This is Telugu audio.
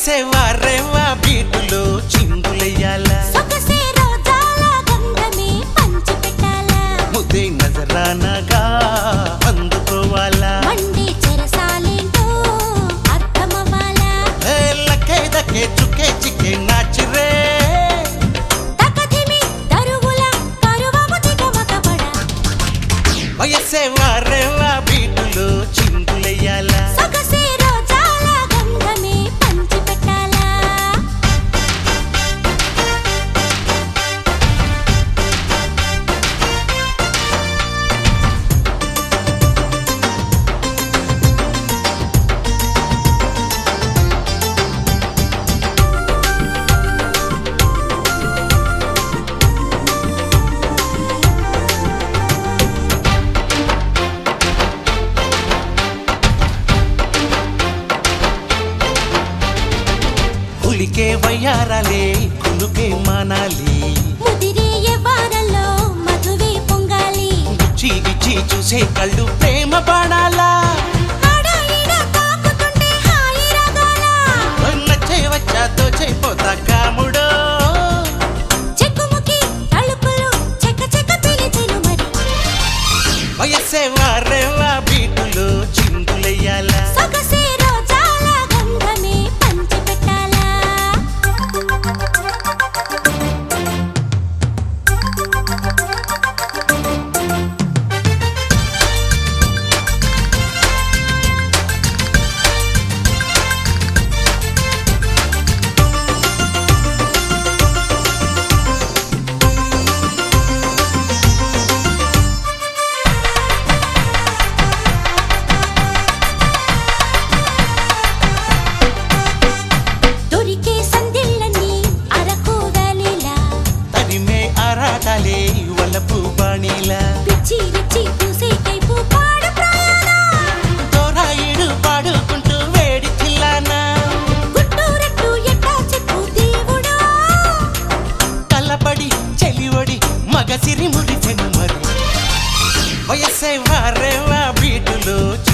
వయసే వారేవా బీటులో చిందులెయ్యాల సొగసే రోజాల గంధమే పంచిపెట్టాలా ముద్దే నజరానగా అందుకోవాలా మండే చెరసాలేంటో అర్థమవ్వాలా ఏ లక్కే దక్కే చుక్కే చిక్కే నాచిరే తకధిమి తరుగుల కరువము చిటమకబడ వయసే వారేవా బీటులో చిందులెయ్యాల సొగసే రోజాల గంధమే పంచిపెట్టాలా పులికే వయ్యారాలే కులుకే మానాలి ముదిరే వారంలో మధువే పొంగాలి గుచ్చి గిచ్చి చూసే కళ్ళు ప్రేమ బాణాలా ఆడ ఈడ తాకుతుంటే హాయి రాగాల నచ్చే వచ్చా దోచైపోతా కాముడో చెక్కుముకి తలుపులు చెక్క చెక్క పిలిచెను మరి వయసే వారేవా బీటులో చిందులెయ్యాల సొగసే రోజాల గంధమే పంచిపెట్టాలా దొరికే సందిళ్ళని అరకూదలిలా తరిమే ఆరాటాలే వలపు బాణీలా పిచ్చి రిచ్చి పూసే కైపు పాడు ప్రయాణం తోరాయిడు పాడుకుంటూ వేడి చిల్లానా గుట్టూరెట్టు ఎట్టా చెప్పు దేవుడా కలపడి చెలివడి మగ సిరి ముడిచెను మరి వయసే వారేవా బీటులో